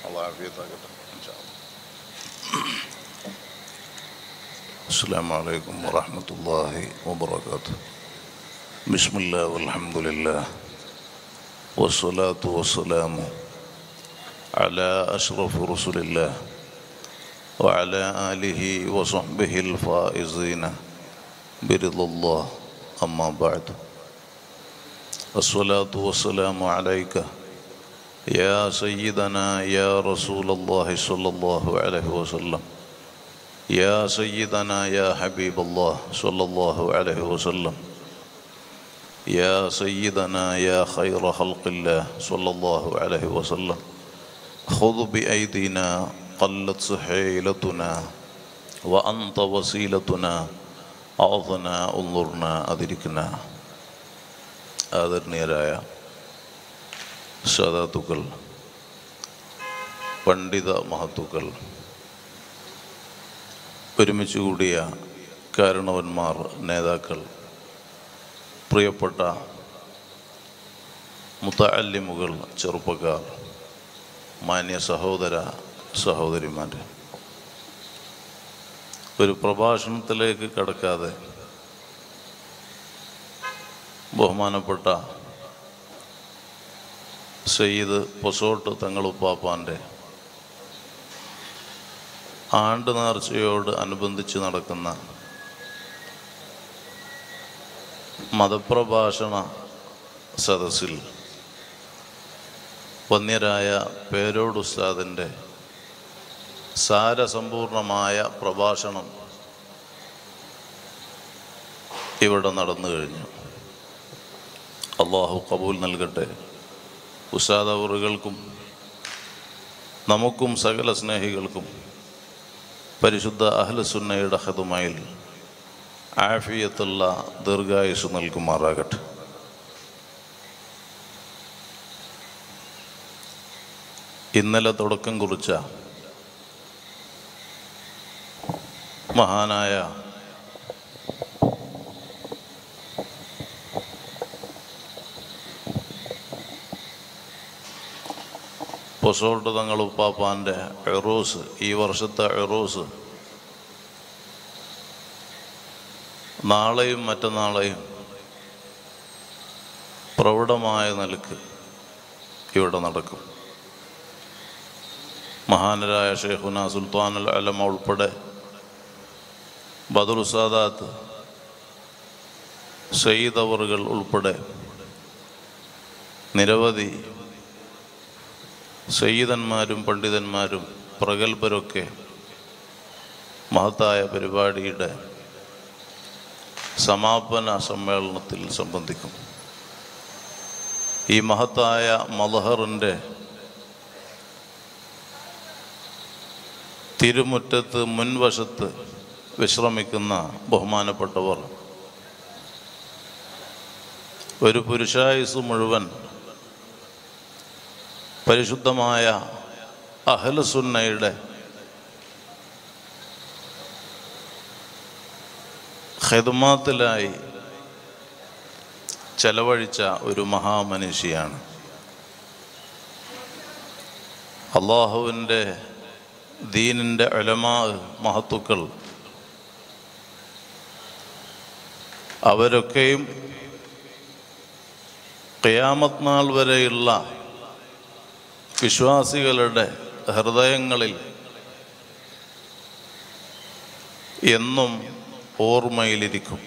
അള്ളാഹ് ആഫിയത്താക്കട്ടെ ഇൻഷാ അല്ലാ. السلام عليكم ورحمة الله وبركاته بسم الله والحمد لله والصلاة والسلام على أشرف رسل الله وعلى آله وصحبه الفائزين برضا الله أما بعد الصلاة والسلام عليك يا سيدنا يا رسول الله صلى الله عليه وسلم يا سيدنا يا حبيب الله صلى الله عليه وسلم يا سيدنا يا خير خلق الله صلى الله عليه وسلم خذ بأيدينا قلت سحيلتنا وأنت وسيلتنا أعظنا انظرنا أدركنا ആദരണീയരായ സദാത്തുക്കൾ പണ്ഡിത മഹത്തുക്കൾ ഒരുമിച്ച് കൂടിയ കാരണവന്മാർ നേതാക്കൾ പ്രിയപ്പെട്ട മുത്തല്ലിമുകൾ ചെറുപ്പക്കാർ മാന്യ സഹോദര സഹോദരിമാർ ഒരു പ്രഭാഷണത്തിലേക്ക് കടക്കാതെ ബഹുമാനപ്പെട്ട സയ്യിദ് പൊസോട്ട് തങ്ങളുപ്പാപ്പാൻ്റെ ആണ്ട് നേർച്ചയോട് അനുബന്ധിച്ച് നടക്കുന്ന മതപ്രഭാഷണ സദസ്സിൽ വന്യരായ പേരോട് ഉസ്താദിൻ്റെ സാരസമ്പൂർണമായ പ്രഭാഷണം ഇവിടെ നടന്നു കഴിഞ്ഞു അള്ളാഹു കബൂൽ നൽകട്ടെ ഉസ്താദ് അവറുകൾക്കും നമുക്കും സകല സ്നേഹികൾക്കും പരിശുദ്ധ അഹ്ലസുന്നയുടെ ഹതുമയിൽ ആഫിയത്തുള്ള ദീർഘായുസ് നൽകുമാറാകട്ടെ ഇന്നലെ തുടക്കം കുറിച്ച മഹാനായ പൊസോട്ട് തങ്ങൾ ഉപ്പാപ്പാൻ്റെ എറോസ് ഈ വർഷത്തെ എറോസ് നാളെയും മറ്റന്നാളെയും പ്രൗഢമായ നിലക്ക് ഇവിടെ നടക്കും മഹാനരായ ഷെയ്ഖുന സുൽത്താനുൽ അലമ ഉൾപ്പെടെ ബദറു സാദാത്ത് സയ്യിദ് അവറുകൾ ഉൾപ്പെടെ നിരവധി സയ്യിദന്മാരും പണ്ഡിതന്മാരും പ്രഗത്ഭരൊക്കെ മഹത്തായ പരിപാടിയുടെ സമാപന സമ്മേളനത്തിൽ സംബന്ധിക്കും ഈ മഹത്തായ മലഹറിൻ്റെ തിരുമുറ്റത്ത് മുൻവശത്ത് വിശ്രമിക്കുന്ന ബഹുമാനപ്പെട്ടവർ ഒരു പുരുഷായുസ് മുഴുവൻ പരിശുദ്ധമായ അഹലസുന്നയുടെ ഖെദ്മാത്തിലായി ചെലവഴിച്ച ഒരു മഹാമനുഷ്യയാണ് അള്ളാഹുവിൻ്റെ ദീനിൻ്റെ അലമാ മഹത്തുക്കൾ അവരൊക്കെയും ഖിയാമത്ത് നാൾ വരെയുള്ള വിശ്വാസികളുടെ ഹൃദയങ്ങളിൽ എന്നും ഓർമ്മയിലിരിക്കും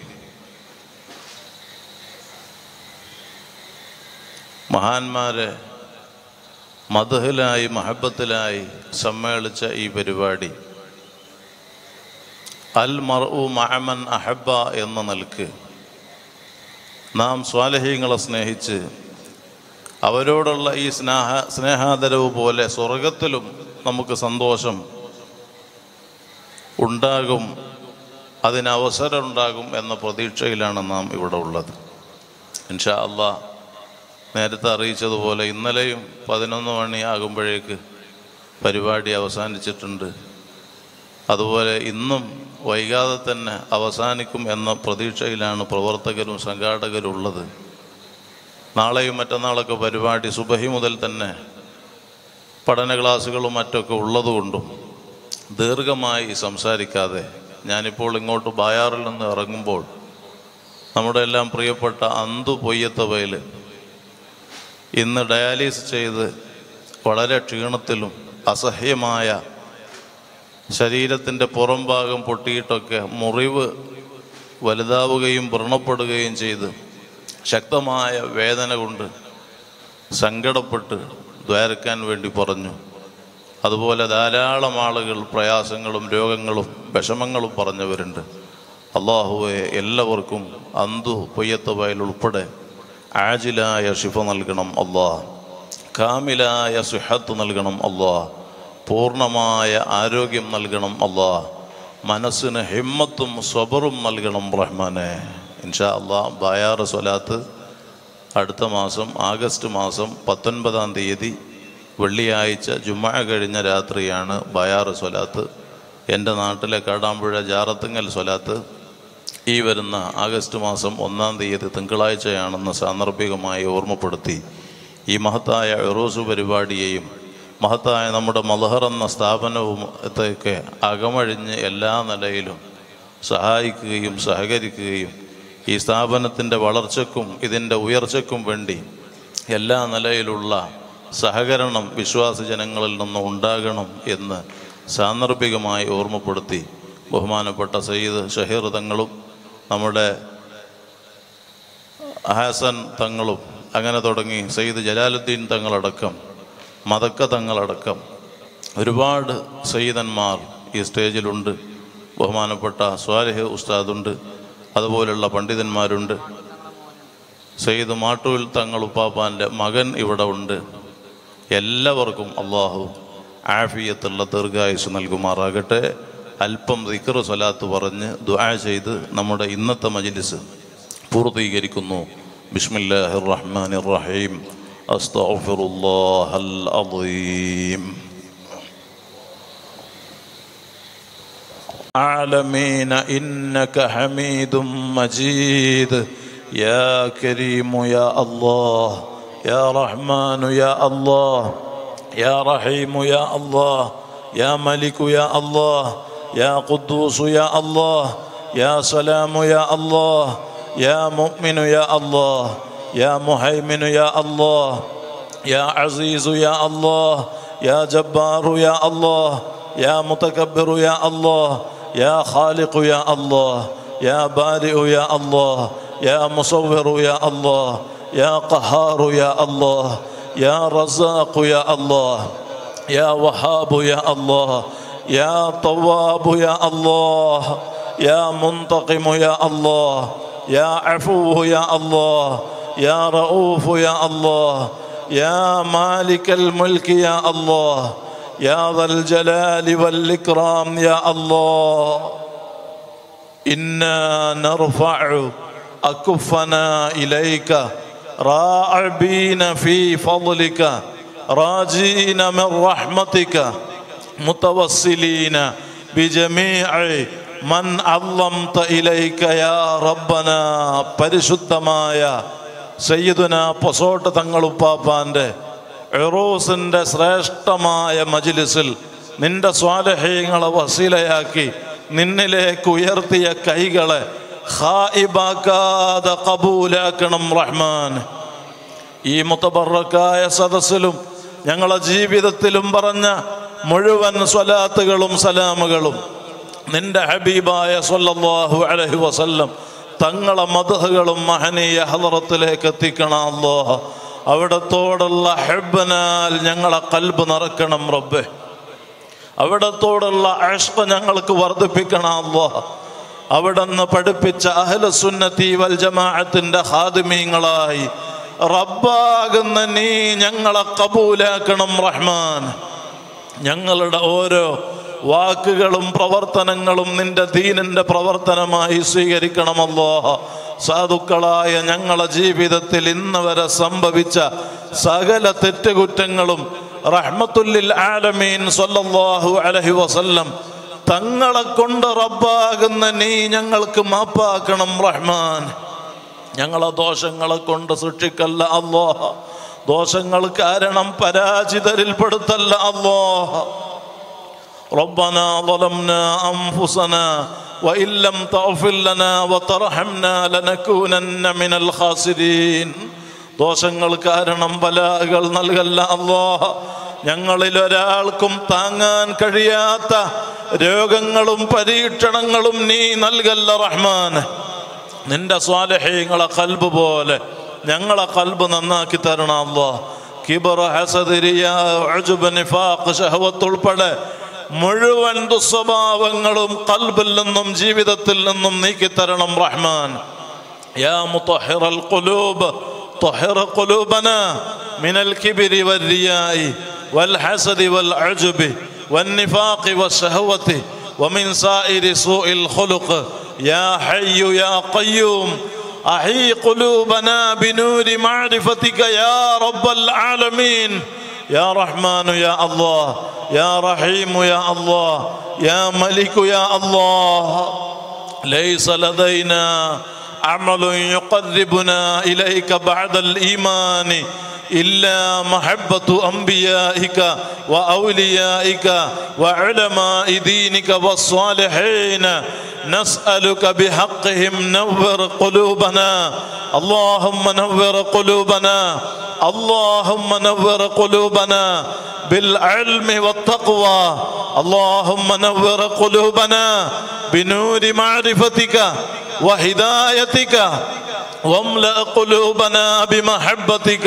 മഹാന്മാരെ മധുഹിലായി മഹബത്തിലായി സമ്മേളിച്ച ഈ പരിപാടി അൽ മർഉ മഅമൻ അഹബ എന്ന നിലക്ക് നാം സ്വാലഹീങ്ങളെ സ്നേഹിച്ച് അവരോടുള്ള ഈ സ്നേഹ സ്നേഹാദരവ് പോലെ സ്വർഗത്തിലും നമുക്ക് സന്തോഷം ഉണ്ടാകും അതിന് അവസരം ഉണ്ടാകും എന്ന പ്രതീക്ഷയിലാണ് നാം ഇവിടെ ഉള്ളത് ഇൻഷാ അള്ളാ നേരത്തെ അറിയിച്ചതുപോലെ ഇന്നലെയും പതിനൊന്ന് മണി ആകുമ്പോഴേക്ക് പരിപാടി അവസാനിച്ചിട്ടുണ്ട് അതുപോലെ ഇന്നും വൈകാതെ തന്നെ അവസാനിക്കും എന്ന പ്രതീക്ഷയിലാണ് പ്രവർത്തകരും സംഘാടകരും ഉള്ളത് നാളെയും മറ്റന്നാളൊക്കെ പരിപാടി സുബഹി മുതൽ തന്നെ പഠന ക്ലാസ്സുകളും മറ്റൊക്കെ ഉള്ളതുകൊണ്ടും ദീർഘമായി സംസാരിക്കാതെ ഞാനിപ്പോൾ ഇങ്ങോട്ട് ബായാറിൽ നിന്ന് ഇറങ്ങുമ്പോൾ നമ്മുടെ എല്ലാം പ്രിയപ്പെട്ട അന്തു പൊയ്യത്തവയിൽ ഇന്ന് ഡയാലിസ് ചെയ്ത് വളരെ ക്ഷീണത്തിലും അസഹ്യമായ ശരീരത്തിൻ്റെ പുറം ഭാഗം പൊട്ടിയിട്ടൊക്കെ മുറിവ് വലുതാവുകയും വ്രണപ്പെടുകയും ചെയ്ത് ശക്തമായ വേദന കൊണ്ട് സങ്കടപ്പെട്ട് ദ്വാരക്കാൻ വേണ്ടി പറഞ്ഞു അതുപോലെ ധാരാളം ആളുകൾ പ്രയാസങ്ങളും രോഗങ്ങളും വിഷമങ്ങളും പറഞ്ഞവരുണ്ട് അള്ളാഹുവെ എല്ലാവർക്കും അന്തു പൊയ്യത്ത വയൽ ഉൾപ്പെടെ ആജിലായ ഷിഫ നൽകണം അള്ളാഹ് കാമിലായ സുഹത്ത് നൽകണം അള്ളാഹ് പൂർണ്ണമായ ആരോഗ്യം നൽകണം അള്ളാഹ് മനസ്സിന് ഹിമ്മത്തും സ്വബറും നൽകണം റഹ്മാനെ ഇൻഷാ അള്ളാഹ് ബായാറ് സ്വലാത്ത് അടുത്ത മാസം ആഗസ്റ്റ് മാസം പത്തൊൻപതാം തീയതി വെള്ളിയാഴ്ച ജുമാ കഴിഞ്ഞ രാത്രിയാണ് ബയാറ് സ്വലാത്ത് എൻ്റെ നാട്ടിലെ കാടാമ്പുഴ ജാറത്തുങ്ങൽ സ്വലാത്ത് ഈ വരുന്ന ആഗസ്റ്റ് മാസം ഒന്നാം തീയതി തിങ്കളാഴ്ചയാണെന്ന് സാന്ദർഭികമായി ഓർമ്മപ്പെടുത്തി ഈ മഹത്തായ എറോസ് പരിപാടിയെയും മഹത്തായ നമ്മുടെ മലഹർ എന്ന സ്ഥാപനവും ഒക്കെ അകമഴിഞ്ഞ് എല്ലാ നിലയിലും സഹായിക്കുകയും സഹകരിക്കുകയും ഈ സ്ഥാപനത്തിൻ്റെ വളർച്ചയ്ക്കും ഇതിൻ്റെ ഉയർച്ചയ്ക്കും വേണ്ടി എല്ലാ നിലയിലുള്ള സഹകരണം വിശ്വാസ ജനങ്ങളിൽ നിന്ന് ഉണ്ടാകണം എന്ന് സാന്ദർഭികമായി ഓർമ്മപ്പെടുത്തി ബഹുമാനപ്പെട്ട സയ്യിദ് ഷഹീർ തങ്ങളും നമ്മുടെ ഹാസൻ തങ്ങളും അങ്ങനെ തുടങ്ങി സയ്യിദ് ജലാലുദ്ദീൻ തങ്ങളടക്കം മതക്ക തങ്ങളടക്കം ഒരുപാട് സയ്യിദന്മാർ ഈ സ്റ്റേജിലുണ്ട് ബഹുമാനപ്പെട്ട സ്വാലിഹ് ഉസ്താദുണ്ട് അതുപോലുള്ള പണ്ഡിതന്മാരുണ്ട് സയ്യിദ് മാട്ടൂൽ തങ്ങൾ ഉപ്പാപ്പാൻ്റെ മകൻ ഇവിടെ ഉണ്ട് എല്ലാവർക്കും അള്ളാഹു ആഫിയത്തുള്ള ദീർഘായുസ് നൽകുമാറാകട്ടെ അല്പം ദിക്ർ സ്വലാത്ത് പറഞ്ഞ് ദുആ ചെയ്ത് നമ്മുടെ ഇന്നത്തെ മജ്ലിസ് പൂർത്തീകരിക്കുന്നു ബിസ്മില്ലാഹിർ റഹ്മാനിർ റഹീം അസ്തഗ്ഫിറുല്ലാഹൽ അദീം عالمين إنك حميد مجيد يا كريم يا الله يا رحمن يا الله يا رحيم يا الله يا ملك يا الله يا قدوس يا الله يا سلام يا الله يا مؤمن يا الله يا مهيمن يا الله يا عزيز يا الله يا جبار يا الله يا متكبر يا الله يا خالق يا الله يا بارئ يا الله يا مصور يا الله يا قهار يا الله يا رزاق يا الله يا وهاب يا الله يا طواب يا الله يا منتقم يا الله يا عفو يا الله يا رؤوف يا الله يا مالك الملك يا الله يا ذا الجلال والإكرام يا الله إنا نرفع أكفنا إليك راعبين في فضلك راجين من رحمتك متوسلين بجميع من عظمت إليك يا ربنا പരിശുദ്ധമായ സയ്യിദുന പൊസോട്ട് തങ്ങളുപ്പാപ്പാൻ്റെ എറോസിൻ്റെ ശ്രേഷ്ഠമായ മജിലിസിൽ നിന്റെ സ്വാലഹ്യങ്ങളെ വസീലയാക്കി നിന്നിലേക്ക് ഉയർത്തിയ കൈകളെ ഹായിബാക്കാതെ കബൂലാക്കണം റഹ്മാൻ ഈ മുത്തബറക്കായ സദസ്സിലും ഞങ്ങളെ ജീവിതത്തിലും പറഞ്ഞ മുഴുവൻ സ്വലാത്തുകളും സലാമുകളും നിന്റെ ഹബീബായ സല്ലല്ലാഹു അലൈഹി വസല്ലം തങ്ങളെ മതഹുകളും മഹനീയ ഹലറത്തിലേക്ക് എത്തിക്കണം അല്ലാഹ് അവിടത്തോടുള്ള ഹെബനാൽ ഞങ്ങളെ കൽബ് നിറക്കണം റബ്ബെ അവിടത്തോടുള്ള അഷ്ക ഞങ്ങൾക്ക് വർദ്ധിപ്പിക്കണം അല്ലാഹ് അവിടുന്ന് പഠിപ്പിച്ച അഹ്ലസുന്നത്തി വൽ ജമാഅത്തിന്റെ ഹാദിമീങ്ങളായി റബ്ബാകുന്ന നീ ഞങ്ങളെ കബൂലാക്കണം റഹ്മാൻ ഞങ്ങളുടെ ഓരോ വാക്കുകളും പ്രവർത്തനങ്ങളും നിന്റെ ദീനിന്റെ പ്രവർത്തനമായി സ്വീകരിക്കണമല്ലോ സാധുക്കളായ ഞങ്ങളെ ജീവിതത്തിൽ ഇന്ന് വരെ സംഭവിച്ച സകല തെറ്റുകുറ്റങ്ങളും റഹ്മത്തുല്ലിൽ ആലമീൻ സല്ലല്ലാഹു അലൈഹി വസല്ലം തങ്ങളെ കൊണ്ട് റബ്ബാകുന്ന നീ ഞങ്ങൾക്ക് മാപ്പാക്കണം റഹ്മാൻ ഞങ്ങളെ ദോഷങ്ങളെ കൊണ്ട് സൃഷ്ടിക്കല്ല അല്ലോ ദോഷങ്ങൾ കാരണം പരാജിതരിൽപ്പെടുത്തല്ല അല്ലോ ربنا ظلمنا أنفسنا وإن لم تغفر لنا وترحمنا لنكونن من الخاسرين ദോഷങ്ങൾ കാരണം ബലാകൾ നൽകല്ല അല്ലോ ഞങ്ങളിൽ ഒരാൾക്കും താങ്ങാൻ കഴിയാത്ത രോഗങ്ങളും പരീക്ഷണങ്ങളും നീ നൽകല്ല റഹ്മാൻ നിന്റെ സ്വാലഹ്യങ്ങളെ കൽബ് പോലെ ഞങ്ങളെ കൽബ് നന്നാക്കി തരണം അല്ലോ കിബർ ഹസദിരിയ ഉജ്ബ്, നിഫാഖ് ഷഹവത്ത് ഉൾപ്പെടെ മുഴുവൻ ദുസ്വഭാവങ്ങളും കൽബിൽ നിന്നും ജീവിതത്തിൽ നിന്നും നീക്കിത്തരണം റഹ്മാൻ يا مطهر القلوب طهر قلوبنا من الكبر والرياء والحسد والعجب والنفاق والشهوة ومن سائر سوء الخلق يا حي يا قيوم أحي قلوبنا بنور معرفتك يا رب العالمين يا رحمن يا الله يا رحيم يا الله يا ملك يا الله ليس لدينا عمل يقربنا اليك بعد الايمان الا محبه انبيائك واوليائك وعلماء دينك والصالحين نسالك بحقهم نور قلوبنا اللهم نور قلوبنا اللهم نور قلوبنا بالعلم والتقوى اللهم نور قلوبنا بنور معرفتك وهدايتك واملا قلوبنا بمحبتك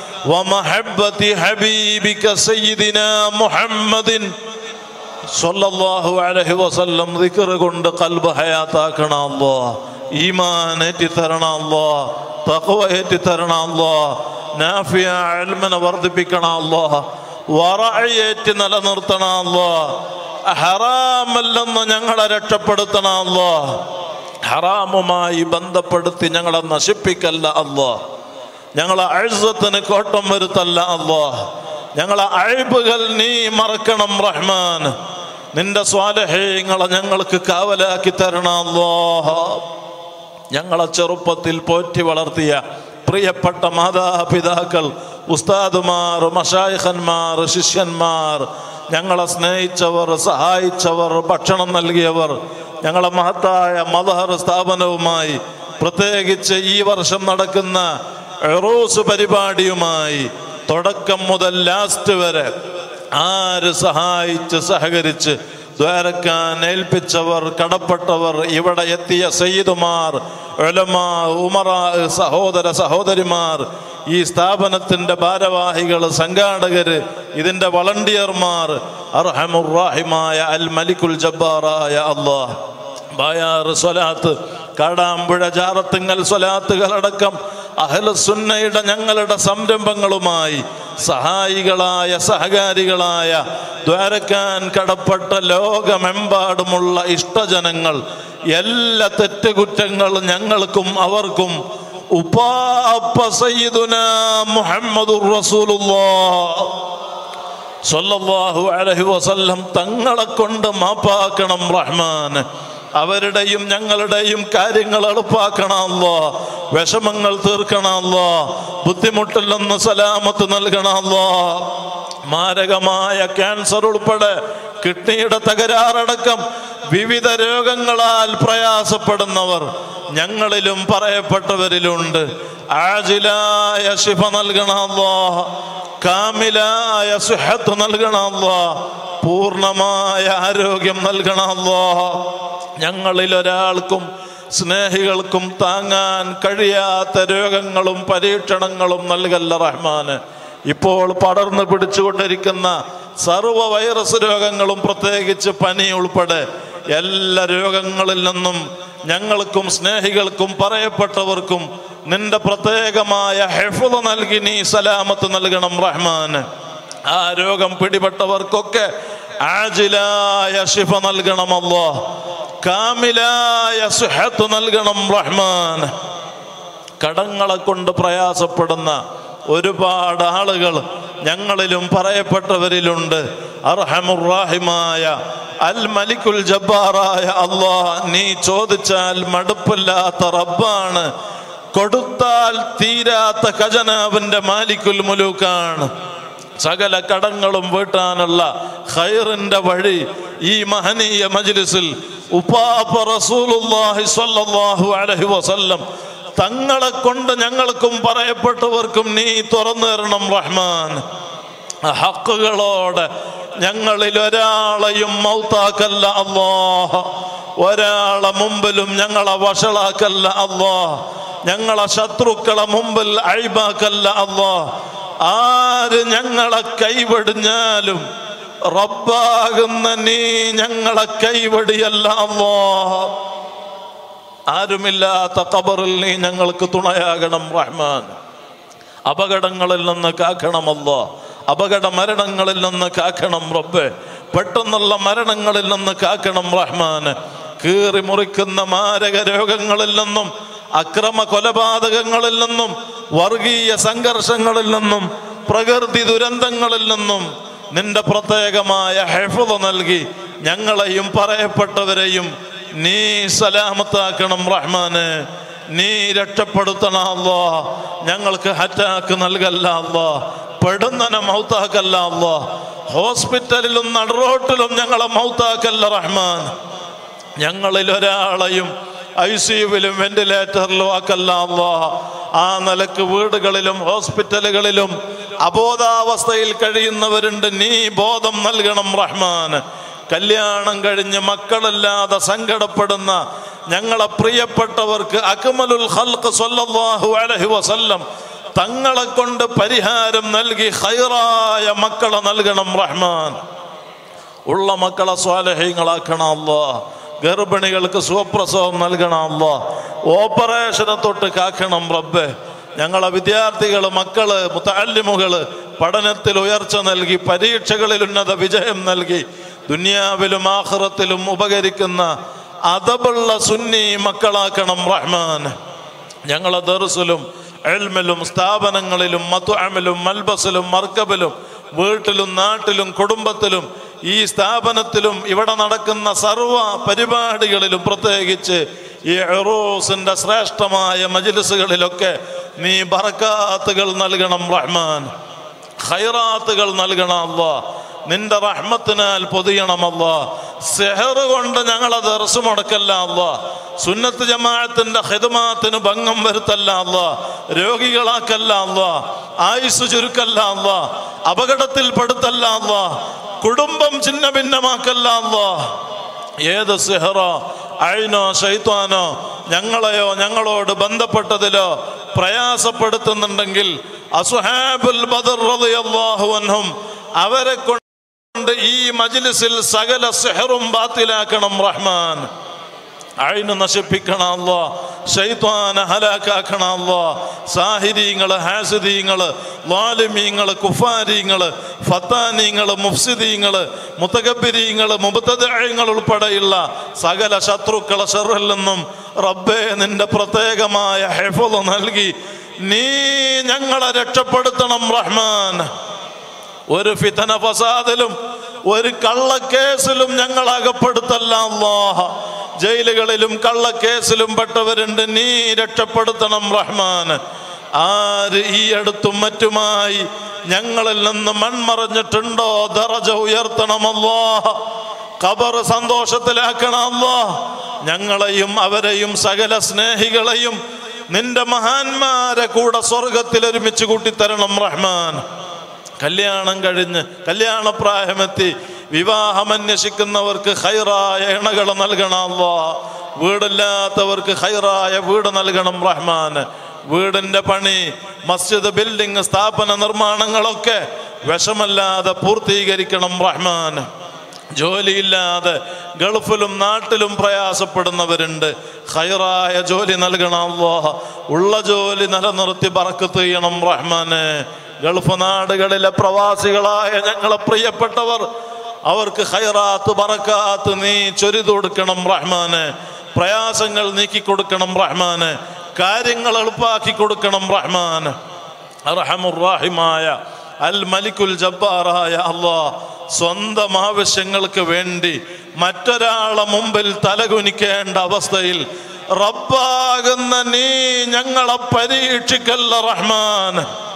ومحبه حبيبك سيدنا محمد സല്ലല്ലാഹു അലൈഹി വസല്ലം ദിക്ർ കൊണ്ട് കൽബ് ഹയാത്താക്കണ അല്ലോ ഈമാൻ ഏറ്റി തരണ അല്ലോ തഖ്വ ഏറ്റി തരണ അല്ലോ നാഫിയ ഇൽമിനെ വർദ്ധിപ്പിക്കണ അല്ലോ വറഅയേറ്റ് നിലനിർത്തണ അല്ലോ ഹറാമല്ലെന്ന് ഞങ്ങളെ രക്ഷപ്പെടുത്തണ അല്ലോ ഹറാമുമായി ബന്ധപ്പെടുത്തി ഞങ്ങളെ നശിപ്പിക്കല്ല അല്ലോ ഞങ്ങളെ അഴുസത്തിന് കോട്ടം വരുത്തല്ല അല്ലോ ഞങ്ങളെ അഴിബുകൾ നീ മറക്കണം റഹ്മാൻ നിന്റെ സ്വാലഹ്യങ്ങളെ ഞങ്ങൾക്ക് കാവലാക്കി തരണം അല്ലോ ഞങ്ങളെ ചെറുപ്പത്തിൽ പോറ്റി വളർത്തിയ പ്രിയപ്പെട്ട മാതാപിതാക്കൾ ഉസ്താദുമാർ മഷായിഖന്മാർ ശിഷ്യന്മാർ ഞങ്ങളെ സ്നേഹിച്ചവർ സഹായിച്ചവർ ഭക്ഷണം നൽകിയവർ ഞങ്ങളെ മഹത്തായ മദഹർ സ്ഥാപനവുമായി പ്രത്യേകിച്ച് ഈ വർഷം നടക്കുന്ന എറോസ് പരിപാടിയുമായി തുടക്കം മുതൽ ലാസ്റ്റ് വരെ ആര് സഹായിച്ച് സഹകരിച്ച് ദ്വാരക്കാൻ ഏൽപ്പിച്ചവർ കടപ്പെട്ടവർ ഇവിടെ എത്തിയ സയ്യിദുമാർ ഉലമാ ഉമറ സഹോദര സഹോദരിമാർ ഈ സ്ഥാപനത്തിന്റെ ഭാരവാഹികൾ സംഘാടകര് ഇതിന്റെ വളണ്ടിയർമാർ അർഹമുറാഹിമായ അൽ മലിക്കുൽ ജബ്ബാറായ അള്ളാഹ് ബായാറ് സ്വലാത്ത് കാടാമ്പുഴ ജാറത്തുങ്ങൽ സ്വലാത്തുകളടക്കം അഹലസുന്നയുടെ ഞങ്ങളുടെ സംരംഭങ്ങളുമായി സഹായികളായ സഹകാരികളായ ദ്വാരക്കാൻ കടപ്പെട്ട ലോകമെമ്പാടുമുള്ള ഇഷ്ടജനങ്ങൾ എല്ലാ തെറ്റുകുറ്റങ്ങളും ഞങ്ങൾക്കും അവർക്കും ഉപ്പാപ്പ സയ്യിദുന മുഹമ്മദുർ റസൂലുള്ളാഹ് സല്ലല്ലാഹു അലൈഹി വസല്ലം തങ്ങളെ കൊണ്ട് മാപ്പാക്കണം റഹ്മാൻ അവരുടെയും ഞങ്ങളുടെയും കാര്യങ്ങൾ എളുപ്പാക്കണമല്ലോ വിഷമങ്ങൾ തീർക്കണമല്ലോ ബുദ്ധിമുട്ടിൽ നിന്ന് സലാമത്ത് നൽകണമല്ലോ മാരകമായ ക്യാൻസർ ഉൾപ്പെടെ കിഡ്നിയുടെ തകരാറടക്കം വിവിധ രോഗങ്ങളാൽ പ്രയാസപ്പെടുന്നവർ ഞങ്ങളിലും പറയപ്പെട്ടവരിലുണ്ട് ആജിലായ ശിഫ നൽകണമല്ലോ കാമിലായ സുഹത്ത് നൽകണമല്ലോ പൂർണ്ണമായ ആരോഗ്യം നൽകണമല്ലോ ഞങ്ങളിൽ ഒരാൾക്കും സ്നേഹികൾക്കും താങ്ങാൻ കഴിയാത്ത രോഗങ്ങളും പരീക്ഷണങ്ങളും നൽകല്ല റഹ്മാന് ഇപ്പോൾ പടർന്നു പിടിച്ചുകൊണ്ടിരിക്കുന്ന സർവ വൈറസ് രോഗങ്ങളും പ്രത്യേകിച്ച് പനി ഉൾപ്പെടെ എല്ലാ രോഗങ്ങളിൽ നിന്നും ഞങ്ങൾക്കും സ്നേഹികൾക്കും പറയപ്പെട്ടവർക്കും നിന്റെ പ്രത്യേകമായ ഹെഫുദ നൽകി നീ സലാമത്ത് നൽകണം റഹ്മാൻ ആ രോഗം പിടിപെട്ടവർക്കൊക്കെ ആജിലായ ശിഫ നൽകണമല്ലോ കാമിലായ സുഹത്ത് നൽകണം റഹ്മാൻ കടങ്ങളെ കൊണ്ട് പ്രയാസപ്പെടുന്ന ഒരുപാട് ആളുകൾ ഞങ്ങളിലും പറയപ്പെട്ടവരിലുണ്ട് അർഹമുറാഹിമായ അൽ മലിക്കുൽ ജബ്ബാറായ അള്ളാഹ് നീ ചോദിച്ചാൽ മടുപ്പില്ലാത്ത റബ്ബാണ് കൊടുത്താൽ തീരാത്ത ഖജനാവിന്റെ മാലിക്കുൽ മുലൂക്കാണ് സകല കടങ്ങളും വീട്ടാനുള്ള ഖൈറിന്റെ വഴി ഈ മഹനീയ മജ്ലിസിൽ ഉപ്പാപ്പ റസൂലുള്ളാഹി സ്വല്ലല്ലാഹു അലൈഹി വസല്ലം തങ്ങളെ കൊണ്ട് ഞങ്ങൾക്കും പറയപ്പെട്ടവർക്കും നീ തുറന്നു തരണം റഹ്മാൻ ഹക്കുകളോടെ ഞങ്ങളിൽ ഒരാളെയും മൗത്താക്കല്ല അല്ലാഹ് ഒരാളെ മുമ്പിലും ഞങ്ങളെ വഷളാക്കല്ല അല്ലാഹ് ഞങ്ങളെ ശത്രുക്കളെ മുമ്പിൽ അഴിബാക്കല്ല അല്ലാഹ് ആര് ഞങ്ങളെ കൈവടിഞ്ഞാലും റബ്ബാകുന്ന നീ ഞങ്ങളെ കൈവടിയല്ല അല്ലാഹ് ആരുമില്ലാത്ത ഖബറിൽ നീ ഞങ്ങൾക്ക് തുണയാകണം റഹ്മാൻ അപകടങ്ങളിൽ നിന്ന് കാക്കണമല്ലോ അപകട മരണങ്ങളിൽ നിന്ന് കാക്കണം റബ്ബെ പെട്ടെന്നുള്ള മരണങ്ങളിൽ നിന്ന് കാക്കണം റഹ്മാന് കീറി മുറിക്കുന്ന മാരക രോഗങ്ങളിൽ നിന്നും അക്രമ കൊലപാതകങ്ങളിൽ നിന്നും വർഗീയ സംഘർഷങ്ങളിൽ നിന്നും പ്രകൃതി ദുരന്തങ്ങളിൽ നിന്നും നിന്റെ പ്രത്യേകമായ ഹെഫുത നൽകി ഞങ്ങളെയും പറയപ്പെട്ടവരെയും നീ സലാമത്താക്കണം റഹ്മാന് നീ രക്ഷപ്പെടുത്തണം അല്ലോ ഞങ്ങൾക്ക് ഹറ്റാക്ക് നൽകല്ല അല്ലോ പെടുന്നന മൗത്താക്കല്ല അല്ലോ ഹോസ്പിറ്റലിലും നടുറോട്ടിലും ഞങ്ങളെ മൗത്താക്കല്ല റഹ്മാൻ ഞങ്ങളിൽ ഒരാളെയും ഐ സിയുവിലും വെന്റിലേറ്ററിലും ആക്കല്ല അല്ലോ ആ നിലക്ക് വീടുകളിലും ഹോസ്പിറ്റലുകളിലും അബോധാവസ്ഥയിൽ കഴിയുന്നവരുണ്ട് നീ ബോധം നൽകണം റഹ്മാൻ കല്യാണം കഴിഞ്ഞ് മക്കളില്ലാതെ സങ്കടപ്പെടുന്ന ഞങ്ങളെ പ്രിയപ്പെട്ടവർക്ക് അക്മലുൽ ഖൽഖ് സ്വല്ലല്ലാഹു അലൈഹി വസല്ലം തങ്ങളെ കൊണ്ട് പരിഹാരം നൽകി ഹൈറായ മക്കളെ നൽകണം റഹ്മാൻ ഉള്ള മക്കളെ സ്വാലഹ്യങ്ങളാക്കണം അല്ലോ ഗർഭിണികൾക്ക് സുഖപ്രസവം നൽകണം അല്ലോ ഓപ്പറേഷനെ തൊട്ട് കാക്കണം റബ്ബെ ഞങ്ങളെ വിദ്യാർത്ഥികൾ മക്കള് മുത്താലിമുകള് പഠനത്തിൽ ഉയർച്ച നൽകി പരീക്ഷകളിൽ ഉന്നത വിജയം നൽകി ദുനിയാവിലും ആഹ്റത്തിലും ഉപകരിക്കുന്ന അതബുള്ള സുന്നി മക്കളാക്കണം റഹ്മാൻ ഞങ്ങളെ ദർസിലും എൽമിലും സ്ഥാപനങ്ങളിലും മത്തുഅമിലും മൽബസിലും മർക്കബിലും വീട്ടിലും നാട്ടിലും കുടുംബത്തിലും ഈ സ്ഥാപനത്തിലും ഇവിടെ നടക്കുന്ന സർവ പരിപാടികളിലും പ്രത്യേകിച്ച് ഈ എറോസിന്റെ ശ്രേഷ്ഠമായ മജിലിസുകളിലൊക്കെ നീ ബറക്കാത്തുകൾ നൽകണം റഹ്മാൻ ഖൈറാത്തുകൾ നൽകണം അല്ലാ നിന്റെ റഹ്മത്തിനാൽ പൊതിയണമല്ല സെഹർ കൊണ്ട് ഞങ്ങളെ ദർസ് മുടക്കല്ല അല്ല സുന്നത്ത് ജമാഅത്തിന്റെ ഹിദമാത്തിന് ഭംഗം വരുത്തല്ല അല്ല രോഗികളാക്കല്ല അല്ല ആയുസ് ചുരുക്കല്ല അല്ല അപകടത്തിൽ പെടുത്തല്ല അല്ല കുടുംബം ചിന്ന ഭിന്നമാക്കല്ല അല്ല ഏത് സെഹറോ അഴിനോ ശൈത്വാനോ ഞങ്ങളെയോ ഞങ്ങളോട് ബന്ധപ്പെട്ടതിലോ പ്രയാസപ്പെടുത്തുന്നുണ്ടെങ്കിൽ അസുഹാബുൽ ബദർ റളിയല്ലാഹു അൻഹും അവരെ കൊണ്ട് ഈ മജ്ലിസിൽ സകല സെഹറും ബാത്തിലാക്കണം റഹ്മാൻ അയിന് നശിപ്പിക്കണമല്ലോ ഷൈത്വാന ഹലാക്കാക്കണമല്ലോ സാഹിരീങ്ങള് ഹാസിദീങ്ങള് ലാലിമീങ്ങള് കുഫാരീങ്ങള് ഫത്താനീങ്ങള് മുഫ്സിദീങ്ങള് മുത്തകബിരീങ്ങള് മുബത്തദങ്ങൾ ഉൾപ്പെടെയുള്ള സകല ശത്രുക്കളെ ഷെറിൽ നിന്നും റബ്ബേ നിന്റെ പ്രത്യേകമായ ഹെഫുദ് നൽകി നീ ഞങ്ങളെ രക്ഷപ്പെടുത്തണം റഹ്മാൻ ഒരു ഫിതന ഫസാദിലും ഒരു കള്ളക്കേസിലും ഞങ്ങൾ അകപ്പെടുത്തല്ല അല്ലാഹ ജയിലുകളിലും കള്ളക്കേസിലും പെട്ടവരുണ്ട് നീ രക്ഷപ്പെടുത്തണം റഹ്മാൻ ആര് ഈ അടുത്തും മറ്റുമായി ഞങ്ങളിൽ നിന്ന് മൺമറഞ്ഞിട്ടുണ്ടോ ദറജ ഉയർത്തണമല്ലോ ഖബർ സന്തോഷത്തിലാക്കണമല്ലോ ഞങ്ങളെയും അവരെയും സകല സ്നേഹികളെയും നിന്റെ മഹാന്മാരെ കൂടെ സ്വർഗത്തിൽ ഒരുമിച്ച് കൂട്ടിത്തരണം റഹ്മാൻ കല്യാണം കഴിഞ്ഞ് കല്യാണപ്രായമെത്തി വിവാഹം അന്വേഷിക്കുന്നവർക്ക് ഹൈറായ ഇണകൾ നൽകണമല്ലോ വീടില്ലാത്തവർക്ക് ഹൈറായ വീട് നൽകണം റഹ്മാൻ വീടിന്റെ പണി മസ്ജിദ് ബിൽഡിംഗ് സ്ഥാപന നിർമ്മാണങ്ങളൊക്കെ വിഷമല്ലാതെ പൂർത്തീകരിക്കണം റഹ്മാൻ ജോലിയില്ലാതെ ഗൾഫിലും നാട്ടിലും പ്രയാസപ്പെടുന്നവരുണ്ട് ഹൈറായ ജോലി നൽകണം അല്ലാഹ് ഉള്ള ജോലി നിലനിർത്തി ബറക്കത്ത് ചെയ്യണം റഹ്മാനെ ഗൾഫ് നാടുകളിലെ പ്രവാസികളായ ഞങ്ങളെ പ്രിയപ്പെട്ടവർ അവർക്ക് ഹൈറാത്ത് ബറക്കാത്ത് നീ ചൊരിതു കൊടുക്കണം റഹ്മാനെ പ്രയാസങ്ങൾ നീക്കി കൊടുക്കണം റഹ്മാനെ കാര്യങ്ങൾ എളുപ്പാക്കി കൊടുക്കണം റഹ്മാൻ അർഹമുറാഹിമായ അൽ മലിക്കുൽ ജബ്ബാറായ അള്ളാഹ് സ്വന്തം ആവശ്യങ്ങൾക്ക് വേണ്ടി മറ്റൊരാളെ മുമ്പിൽ തലകുനിക്കേണ്ട അവസ്ഥയിൽ റബ്ബാകുന്ന നീ ഞങ്ങളെ പരീക്ഷിക്കല്ല റഹ്മാൻ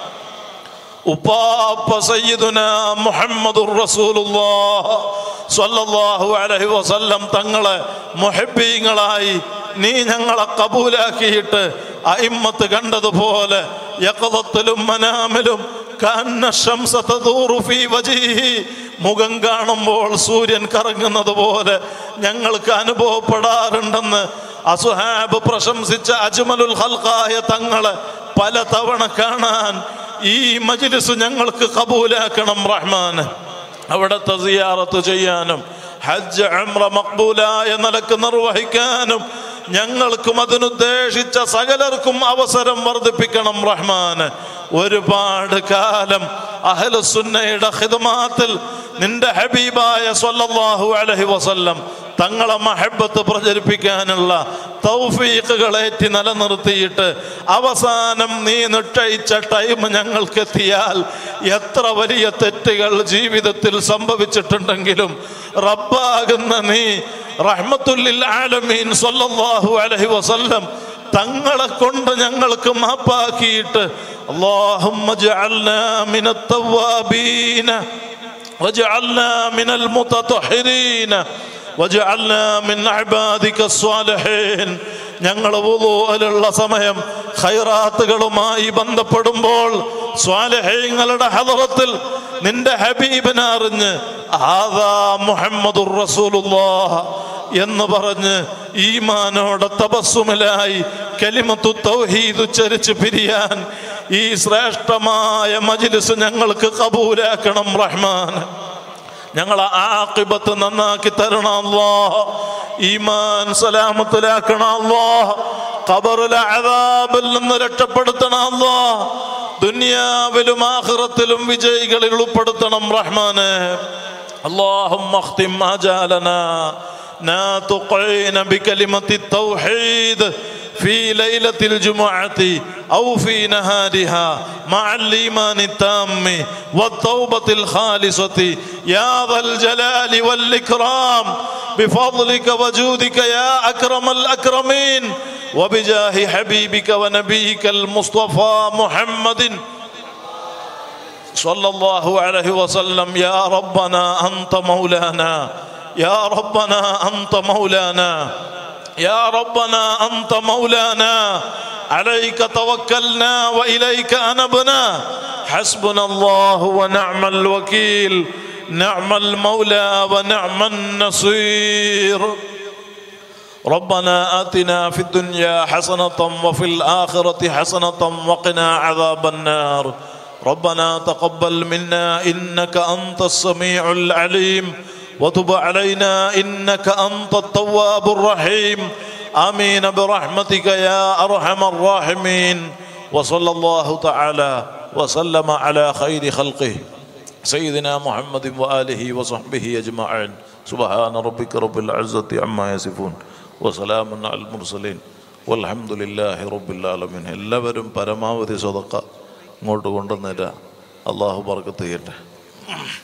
ഉപ്പാപ്പ സയ്യിദുന മുഹമ്മദുർ റസൂലുള്ളാഹ് സ്വല്ലല്ലാഹു അലൈഹി വസല്ലം തങ്ങളെ മുഹബ്ബീങ്ങളായി നീ ഞങ്ങളെ കബൂലാക്കിയിട്ട് അയിമ്മത്ത് കണ്ടതുപോലെ യഖദത്തിലും മനാമിലും കന്ന ശംസ തദൂറു ഫീ വജീഹി മുഖം കാണുമ്പോൾ സൂര്യൻ കറങ്ങുന്നത് പോലെ ഞങ്ങൾക്ക് അനുഭവപ്പെടാറുണ്ടെന്ന് അസുഹാബ് പ്രശംസിച്ച അജ്മലുൽ ഖൽഖായ തങ്ങളെ പല തവണ കാണാൻ ഈ മജ്ലിസ് ഞങ്ങൾക്ക് കബൂലാക്കണം റഹ്മാൻ അവിടുത്തെ സിയാറത്ത് ചെയ്യാനും ഹജ്ജ് ഉംറ മക്ബൂലായ നിലക്ക് നിർവഹിക്കാനും ഞങ്ങൾക്കും അതിനുദ്ദേശിച്ച സകലർക്കും അവസരം വർദ്ധിപ്പിക്കണം റഹ്മാൻ ഒരുപാട് കാലം അഹ്ലുസുന്നയുടെ ഖിദ്മാത്തിൽ നിന്റെ ഹബീബായ സ്വല്ലല്ലാഹു അലൈഹി വസല്ലം തങ്ങളെ മഹബത്ത് പ്രചരിപ്പിക്കാനുള്ള തൗഫീഖുകളേറ്റി നിലനിർത്തിയിട്ട് അവസാനം നീ നിശ്ചയിച്ച ടൈം ഞങ്ങൾക്ക് എത്തിയാൽ എത്ര വലിയ തെറ്റുകൾ ജീവിതത്തിൽ സംഭവിച്ചിട്ടുണ്ടെങ്കിലും റബ്ബാകുന്ന നീ റഹ്മത്തുല്ലിൽ ആലമീൻ സ്വല്ലല്ലാഹു അലൈഹി വസല്ലം തങ്ങളെ കൊണ്ട് ഞങ്ങൾക്ക് മാപ്പാക്കിയിട്ട് اللهم اجعلنا من التوابين واجعلنا من المتطهرين واجعلنا من عبادك الصالحين ഞങ്ങൾ വുളുവിലുള്ള സമയം ഖൈറാത്തുകളുമായി ബന്ധപ്പെടുമ്പോൾ സ്വാലഹ്യങ്ങളുടെ ഹദറത്തിൽ നിന്റെ ഹബീബിനെ അറിഞ്ഞ് ആദാ മുഹമ്മദുർ റസൂലുള്ളാഹ് എന്ന് പറഞ്ഞ് ഈമാനോടെ തപസ്സുമിലായി കലിമത്തു തൗഹീദ് ഉച്ചരിച്ച് പിരിയാൻ ഈ ശ്രേഷ്ഠമായ മജ്ലിസ് ഞങ്ങൾക്ക് കബൂലാക്കണം റഹ്മാൻ ഞങ്ങളെ ആക്കിബത്ത് നന്നാക്കി തരണം അല്ലാ ഈമാൻ സലാമത്തിലാക്കണം അല്ലാ ഖബറിലെ അദാബിൽ നിന്ന് രക്ഷപ്പെടുത്തണം അല്ലാ ദുനിയാവിലും ആഖിറത്തിലും വിജയികളിൽ ഉൾപ്പെടുത്തണം റഹ്മാനെ اللهم اختم آجالنا ناتقين بكلمة التوحيد في ليلة الجمعة أو في نهارها مع الإيمان التام والتوبة الخالصة يا ذا الجلال والإكرام بفضلك وجودك يا أكرم الأكرمين وبجاه حبيبك ونبيك المصطفى محمد صلى الله عليه وسلم يا ربنا أنت مولانا يا ربنا أنت مولانا يا ربنا أنت مولانا عليك توكلنا وإليك أنبنا حسبنا الله ونعم الوكيل نعم المولى ونعم النصير ربنا آتنا في الدنيا حسنة وفي الآخرة حسنة وقنا عذاب النار ربنا تقبل منا إنك أنت السميع العليم وتب علينا إنك أنت التواب الرحيم آمين برحمتك يا أرحم الراحمين وصلى الله تعالى وسلم على خير خلقه سيدنا محمد وآله وصحبه أجمعين سبحان ربك رب العزة عما يصفون وسلام على المرسلين والحمد لله رب العالمين എല്ലാവരും പരമാവധി സ്വതക്ക ഇങ്ങോട്ട് കൊണ്ടുവന്നില്ല അള്ളാഹു ബർക്കത്ത് ചെയ്യട്ടെ